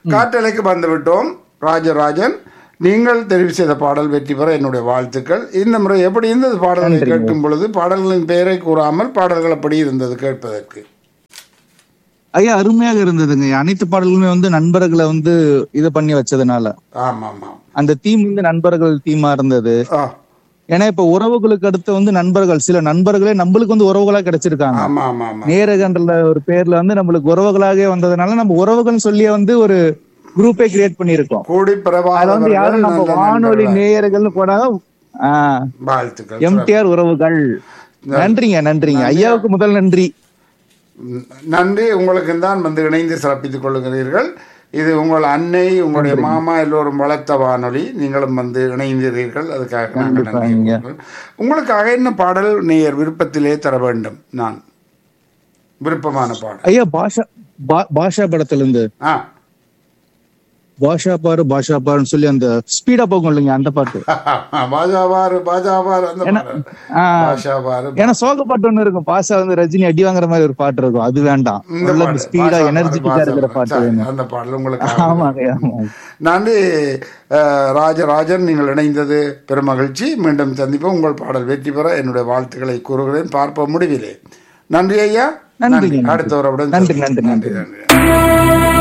காற்றலைக்கு வந்து விட்டோம் ராஜராஜன் நீங்கள் தெரிவு செய்த பாடல் வெற்றி பெற என்னுடைய வாழ்த்துக்கள் இந்த முறை எப்படி இருந்தது பாடல்களை கேட்கும் பொழுது பாடல்களின் பெயரை கூறாமல் பாடல்கள் எப்படி இருந்தது கேட்பதற்கு ஐயா அருமையாக இருந்ததுங்க அனைத்து பாடல்களுமே வந்து நண்பர்களை வந்து இது பண்ணி வச்சதுனால ஆமா ஆமா அந்த தீம் வந்து நண்பர்கள் தீமா இருந்தது ஆ ஏன்னா இப்ப உறவுகளுக்கு அடுத்து வந்து நண்பர்கள் சில நண்பர்களே நம்மளுக்கு வந்து உறவுகளா கிடைச்சிருக்காங்க ஆமா ஆமா ஆமா நேரகன்ற ஒரு பேர்ல வந்து நம்மளுக்கு உறவுகளாக வந்ததுனால நம்ம உறவுகள் சொல்லி வந்து ஒரு குரூப்பே கிரியேட் பண்ணிருக்கோம் கூடி அதுல வந்து யாரும் நம்ம பிரபாகரர்கள் வானொலி நேயர்கள்னு போடாத வாழ்த்துக்கள் எம்டிஆர் உறவுகள் நன்றிங்க நன்றிங்க ஐயாவுக்கு முதல் நன்றி ம், நன்றி உங்களுக்கு தான் வந்து இணைந்து சிறப்பித்துக் கொள்ளுகிறீர்கள் இது உங்கள் அன்னை உங்களுடைய மாமா எல்லோரும் வளர்த்த வானொலி நீங்களும் வந்து இணைந்தீர்கள் அதுக்காக நாங்கள் நன்றி கண்டிப்பாங்க. கூறுகிறோம். உங்களுக்காக என்ன பாடல் நேயர் விருப்பத்திலே தர வேண்டும் நான் விருப்பமான பாடல் ஐயா பாஷா பா- பாஷா படத்துல இருந்து ஆ பாஷா பாரு பாஷா பாருன்னு சொல்லி அந்த ஸ்பீடா போகும் இல்லைங்க அந்த பாட்டு பாஜாவாரு பாஜாவாரு அந்த பாடல் ஆ, பாஷாவாரு ஏன்னா சோக பாட்டு ஒண்ணு இருக்கும் பாஷா வந்து ரஜினி அடி வாங்குற மாதிரி ஒரு பாட்டு இருக்கும் அது வேண்டாம் இந்த நல்ல பாடல், ஸ்பீடா பாஷாவாரு, எனர்ஜெட்டிக்கா இருக்கிற பாட்டு சரி, வேணும் அந்த பாடல் உங்களுக்கு ஆமாங்க ஆமாங்க நன்றி அஹ், ராஜராஜன் நீங்கள் இணைந்தது பெருமகிழ்ச்சி மீண்டும் சந்திப்போம் உங்கள் பாடல் வெற்றி பெற என்னுடைய வாழ்த்துக்களை கூறுகிறேன் பார்ப்போம் முடிவிலே நன்றி ஐயா நன்றி, நன்றி நன்றி. அடுத்த உறவுடன் நன்றி, சந்திப்போம். நன்றி, நன்றி நன்றி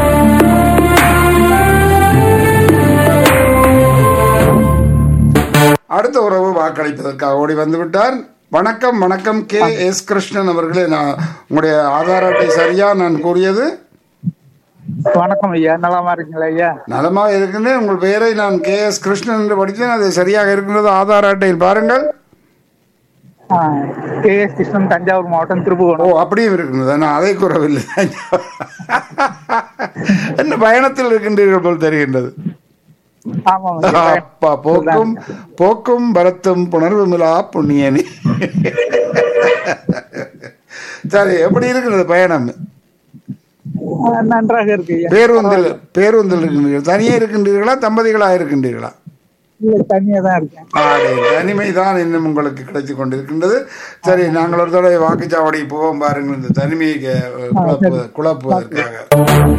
அடுத்த உறவு வாக்களிப்பதற்காக ஓடி வந்து விட்டார் வணக்கம் வணக்கம் கே எஸ் கிருஷ்ணன் அவர்களே நான் உங்களுடைய ஆதார் அட்டை சரியா நான் கூறியது வணக்கம் ஐயா நலமா இருக்கீங்களா ஐயா நலமாக இருக்கின்றேன் உங்கள் பெயரை நான் கே எஸ் கிருஷ்ணன் என்று படித்தேன் அது சரியாக இருக்கின்றது ஆதார் அட்டையில் பாருங்கள் கே எஸ் கிருஷ்ணன் தஞ்சாவூர் மாவட்டம் ஓ திருப்புவனம் அப்படியும் இருக்கின்றது நான் அதை கூறவில்லை என்ன பயணத்தில் இருக்கின்றீர்கள் போல் தெரிகின்றது ஆமாம் ஐயா. அப்பா போக்கும் போக்கும் பரத்தும் புணர்வுமிலா புண்ணியனி சரி எப்படி இருக்கிறது பயணம் ஆ, நன்றாக இருக்கு ஐயா பேருந்தில் பேருந்தில் இருக்கின்றீர்கள் தனியே இருக்கின்றீர்களா தம்பதிகளா இருக்கின்றீர்களா இல்ல தனியா தான் இருக்கேன் ஆடே, தனிமைதான் இன்னும் உங்களுக்கு கிடைத்துக் கொண்டிருக்கின்றது சரி நாங்கள் ஒரு தடவை வாக்குச்சாவடி போவோம் பாருங்கள் இந்த தனிமையை அஹ், குழப்பு குழப்புவதற்காக